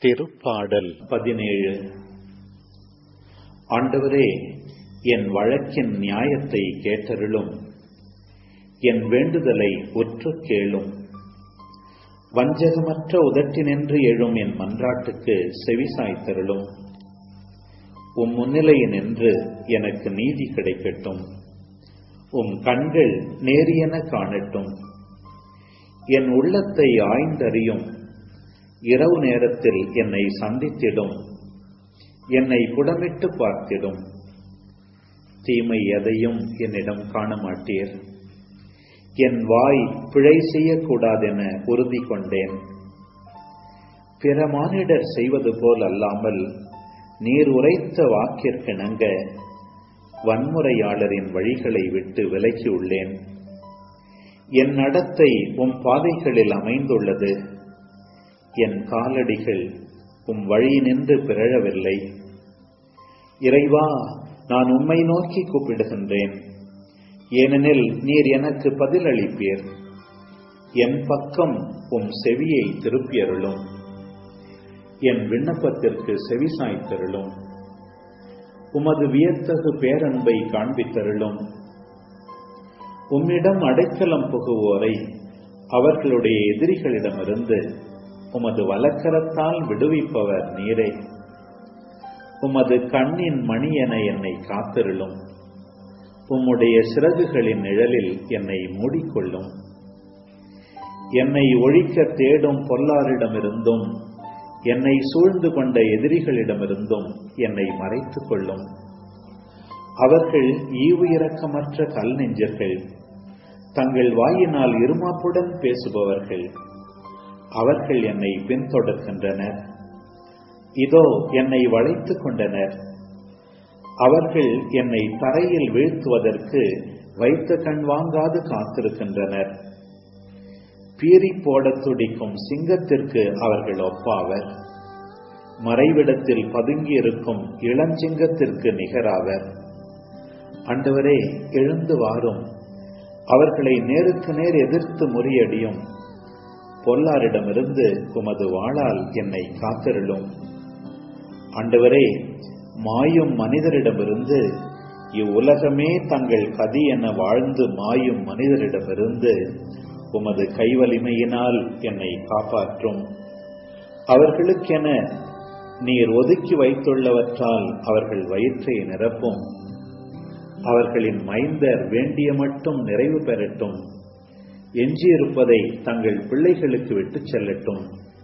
திருப்பாடல் பதினேழு ஆண்டவரே என் வழக்கின் நியாயத்தை கேட்டருளும் என் வேண்டுதலை உற்று கேளும் வஞ்சகமற்ற உதட்டினின்று எழும் என் மன்றாட்டுக்கு செவிசாய்த்தருளும் உம் முன்னிலையினின்று எனக்கு நீதி கிடைக்கட்டும் உம் கண்கள் நேரியென காணட்டும் என் உள்ளத்தை ஆய்ந்தறியும் இரவு நேரத்தில் என்னை சந்தித்திடும் என்னை புடமிட்டு பார்த்திடும் தீமை எதையும் என்னிடம் காண மாட்டீர் என் வாய் பிழை செய்யக்கூடாதென உறுதி கொண்டேன் பிற மானிடர் செய்வது போல் அல்லாமல் நீர் உரைத்த வாக்கிற்கிணங்க வன்முறையாளரின் வழிகளை விட்டு விலகியுள்ளேன் என் நடத்தை உம் பாதைகளில் அமைந்துள்ளது என் காலடிகள் உம் வழி நின்று பிறழவில்லை இறைவா நான் உம்மை நோக்கி கூப்பிடுகின்றேன் ஏனெனில் நீர் எனக்கு பதிலளிப்பீர் என் பக்கம் உம் செவியை திருப்பியருளும் என் விண்ணப்பத்திற்கு செவிசாய்த்தருளும் உமது வியத்தகு பேரன்பை காண்பித்தருளும் உம்மிடம் அடைக்கலம் புகுவோரை அவர்களுடைய எதிரிகளிடமிருந்து உமது வலக்கரத்தால் விடுவிப்பவர் நீரே உமது கண்ணின் மணி என என்னை காத்திருளும் உம்முடைய சிறகுகளின் நிழலில் என்னை மூடிக்கொள்ளும் என்னை ஒழிக்க தேடும் பொல்லாரிடமிருந்தும் என்னை சூழ்ந்து கொண்ட எதிரிகளிடமிருந்தும் என்னை மறைத்துக் கொள்ளும் அவர்கள் ஈவு இரக்கமற்ற கல் நெஞ்சர்கள் தங்கள் வாயினால் இருமாப்புடன் பேசுபவர்கள் அவர்கள் என்னை பின்தொடர்கின்றனர் இதோ என்னை வளைத்துக் கொண்டனர் அவர்கள் என்னை தரையில் வீழ்த்துவதற்கு வைத்த கண் வாங்காது காத்திருக்கின்றனர் பீறி போட துடிக்கும் சிங்கத்திற்கு அவர்கள் ஒப்பாவர் மறைவிடத்தில் பதுங்கியிருக்கும் இளஞ்சிங்கத்திற்கு நிகராவர் அண்டவரே எழுந்து வாரும் அவர்களை நேருக்கு நேர் எதிர்த்து முறியடியும் பொல்லாரிடமிருந்து உமது வாளால் என்னை காத்திருளும் ஆண்டவரே மாயும் மனிதரிடமிருந்து இவ்வுலகமே தங்கள் கதி என வாழ்ந்து மாயும் மனிதரிடமிருந்து உமது கைவலிமையினால் என்னை காப்பாற்றும் அவர்களுக்கென நீர் ஒதுக்கி வைத்துள்ளவற்றால் அவர்கள் வயிற்றை நிரப்பும் அவர்களின் மைந்தர் வேண்டிய மட்டும் நிறைவு பெறட்டும் எஞ்சியிருப்பதை தங்கள் பிள்ளைகளுக்கு விட்டுச் செல்லட்டும்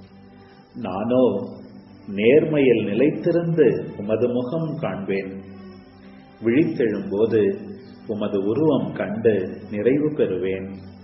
நானோ நேர்மையில் நிலைத்திருந்து உமது முகம் காண்பேன் விழித்தெழும்போது உமது உருவம் கண்டு நிறைவு பெறுவேன்